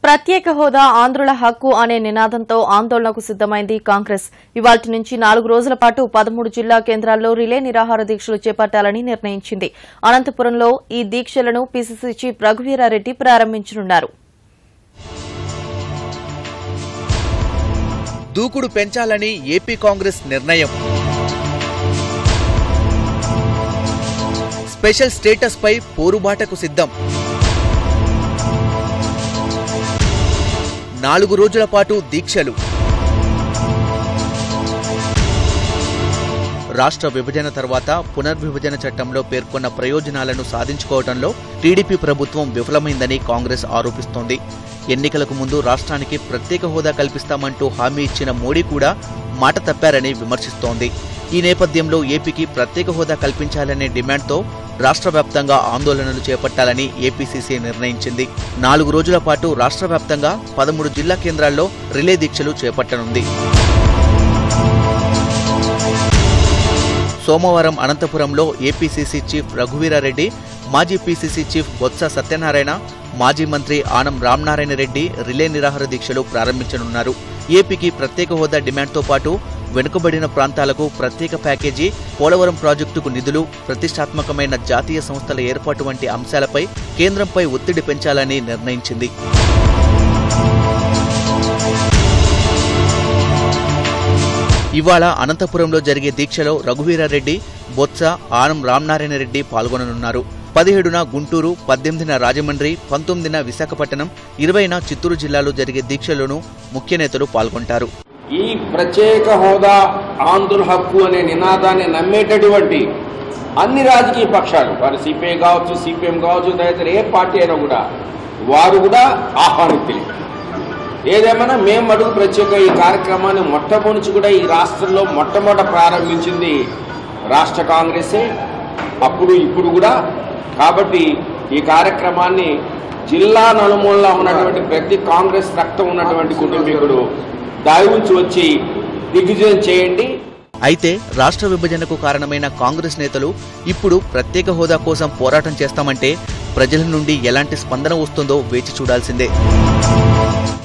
ప్రత్యేక హోదా ఆంధ్రుల హక్కు అనే నినాదంతో ఆందోళనకు సిద్దమైంది కాంగ్రెస్ ఇవాల్టి నుంచి నాలుగు రోజుల పాటు పదమూడు జిల్లా కేంద్రాల్లో రిలే నిరాహార దీక్షలు చేపట్టాలని నిర్ణయించింది అనంతపురంలో ఈ దీక్షలను పీసీసీ చీఫ్ రఘువీరారెడ్డి ప్రారంభించనున్నారు దూకుడు పెంచాలని ఏపీ కాంగ్రెస్ నిర్ణయం స్పెషల్ స్టేటస్ పై పోరుబాటకు సిద్ధం నాలుగు రోజుల పాటు దీక్షలు రాష్ట్ర విభజన తర్వాత పునర్విభజన చట్టంలో పేర్కొన్న ప్రయోజనాలను సాధించుకోవడంలో టీడీపీ ప్రభుత్వం విఫలమైందని కాంగ్రెస్ ఆరోపిస్తోంది ఎన్నికలకు ముందు రాష్ట్రానికి ప్రత్యేక హోదా కల్పిస్తామంటూ హామీ ఇచ్చిన మోడీ కూడా మాట తప్పారని విమర్శిస్తోంది ఈ నేపథ్యంలో ఏపీకి ప్రత్యేక హోదా కల్పించాలనే డిమాండ్తో రాష్ట్ర వ్యాప్తంగా ఆందోళనలు చేపట్టాలని ఏపీసీసీ నిర్ణయించింది నాలుగు రోజుల పాటు రాష్ట్ర వ్యాప్తంగా పదమూడు జిల్లా కేంద్రాల్లో రిలే దీక్షలు చేపట్టనుంది సోమవారం అనంతపురంలో ఏపీసీసీ చీఫ్ రఘువీరారెడ్డి మాజీ పీసీసీ చీఫ్ బొత్స సత్యనారాయణ మాజీ మంత్రి ఆనం రామనారాయణ రెడ్డి రిలే నిరాహార దీక్షలు ప్రారంభించనున్నారు ఏపీకి ప్రత్యేక హోదా డిమాండ్తో పాటు వెనుకబడిన ప్రాంతాలకు ప్రత్యేక ప్యాకేజీ పోలవరం ప్రాజెక్టుకు నిధులు ప్రతిష్టాత్మకమైన జాతీయ సంస్థల ఏర్పాటు వంటి అంశాలపై కేంద్రంపై ఒత్తిడి పెంచాలని నిర్ణయించింది ఇవాళ అనంతపురంలో జరిగే దీక్షలో రఘువీరారెడ్డి బొత్స ఆనం రామనారాయణ రెడ్డి పాల్గొననున్నారు పదిహేడున గుంటూరు పద్దెనిమిదిన రాజమండ్రి పంతొమ్మిదిన విశాఖపట్నం ఇరవైన చిత్తూరు జిల్లాలో జరిగే దీక్షలోనూ ముఖ్య నేతలు పాల్గొంటారు ఈ ప్రత్యేక హోదా ఆంధ్రుల హక్కు అనే నినాదాన్ని నమ్మేటటువంటి అన్ని రాజకీయ పక్షాలు వారు సిపిఐ కావచ్చు సిపిఎం కావచ్చు తదితర ఏ పార్టీ అయినా కూడా వారు కూడా ఆహ్వానితులే ఏదేమైనా మేము అడుగు ప్రత్యేక ఈ కార్యక్రమాన్ని మొట్టమొదటి కూడా ఈ రాష్ట్రంలో మొట్టమొదట ప్రారంభించింది రాష్ట్ర కాంగ్రెసే అప్పుడు ఇప్పుడు కూడా కాబట్టి ఈ కార్యక్రమాన్ని జిల్లా నలుమూలలా ఉన్నటువంటి ప్రతి కాంగ్రెస్ రక్తం ఉన్నటువంటి కుటుంబీకుడు దాయి ఉంచి వచ్చి దిగ్విజయం చేయండి అయితే రాష్ట్ర విభజనకు కారణమైన కాంగ్రెస్ నేతలు ఇప్పుడు ప్రత్యేక హోదా కోసం పోరాటం చేస్తామంటే ప్రజల నుండి ఎలాంటి స్పందన వస్తుందో వేచి చూడాల్సిందే